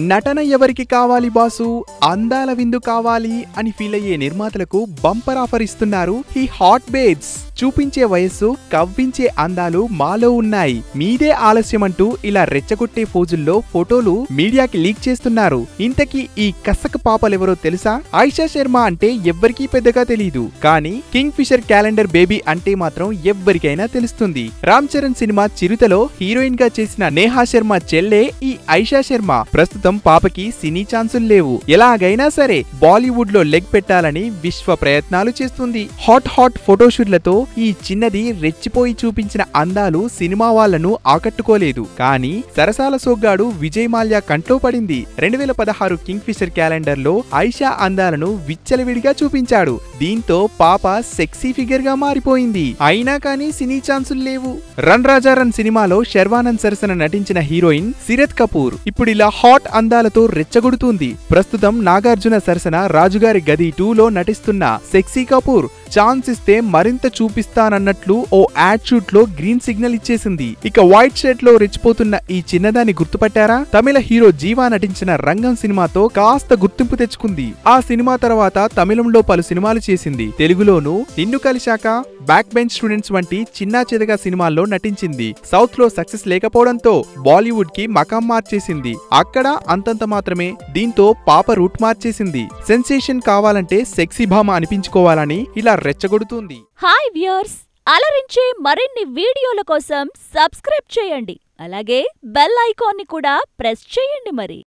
నటన ఎవరికి కావాలి బాసు అందాల విందు కావాలి అని ఫీల్ అయ్యే నిర్మాతలకు బంపర్ ఆఫర్ ఇస్తున్నారు ఈ హాట్ బేబ్స్ చూపించే వయస్సు కవ్వించే అందాలు మాలో ఉన్నాయి మీదే ఆలస్యం అంటూ ఇలా రెచ్చగొట్టే ఫోజుల్లో ఫోటోలు మీడియాకి లీక్ చేస్తున్నారు ఇంతకీ ఈ కసక పాపలెవరో తెలుసా ఆయిషా శర్మ అంటే ఎవ్వరికీ పెద్దగా తెలియదు కానీ కింగ్ ఫిషర్ క్యాలెండర్ బేబీ అంటే మాత్రం ఎవ్వరికైనా తెలుస్తుంది రామ్ చరణ్ సినిమా చిరుతలో హీరోయిన్ గా చేసిన నేహా శర్మ చెల్లె ఈ ఐషా శర్మ ప్రస్తుతం పాపకి సినీ ఛాన్సులు లేవు ఎలాగైనా సరే బాలీవుడ్ లో లెగ్ పెట్టాలని విశ్వ ప్రయత్నాలు చేస్తుంది హాట్ హాట్ ఫోటోషూట్లతో ఈ చిన్నది రెచ్చిపోయి చూపించిన అందాలు సినిమా వాళ్లను ఆకట్టుకోలేదు కానీ సరసాల సోగ్గాడు విజయ్ మాల్యా కంట్లో పడింది రెండు వేల పదహారు కింగ్ ఫిషర్ క్యాలెండర్ లో ఐషా అందాలను విచ్చలవిడిగా చూపించాడు దీంతో పాప సెక్సీ ఫిగర్ గా మారిపోయింది అయినా కానీ సినీ ఛాన్సులు లేవు రన్ రాజా రన్ సినిమాలో శర్వానంద్ సరసన నటించిన హీరోయిన్ సిరత్ కపూర్ ఇప్పుడు ఇలా హాట్ అందాలతో రెచ్చగొడుతుంది ప్రస్తుతం నాగార్జున సరసన రాజుగారి గది టూలో నటిస్తున్న సెక్సీ కపూర్ ఛాన్స్ ఇస్తే మరింత చూపిస్తానన్నట్లు ఓ యాడ్ షూట్ లో గ్రీన్ సిగ్నల్ ఇచ్చేసింది ఇక వైట్ షర్ట్ లో రెచ్చిపోతున్న ఈ చిన్నదాన్ని గుర్తుపట్టారా తమిళ హీరో జీవా నటించిన రంగం సినిమాతో కాస్త గుర్తింపు తెచ్చుకుంది ఆ సినిమా తర్వాత తమిళంలో పలు సినిమాలు చేసింది తెలుగులోను నిన్ను కలిశాక బ్యాక్ బెంచ్ స్టూడెంట్స్ వంటి చిన్నా చెదగా సినిమాల్లో నటించింది సౌత్ లో సక్సెస్ లేకపోవడంతో బాలీవుడ్ కి మకాం మార్చేసింది అక్కడ అంతంత మాత్రమే దీంతో పాప రూట్ మార్చేసింది సెన్సేషన్ కావాలంటే సెక్సీ భామ అనిపించుకోవాలని ఇలా రెచ్చగొడుతుంది హాయ్ వ్యూయర్స్ అలరించే మరిన్ని వీడియోల కోసం సబ్స్క్రైబ్ చేయండి అలాగే బెల్ ఐకాన్ని కూడా ప్రెస్ చేయండి మరి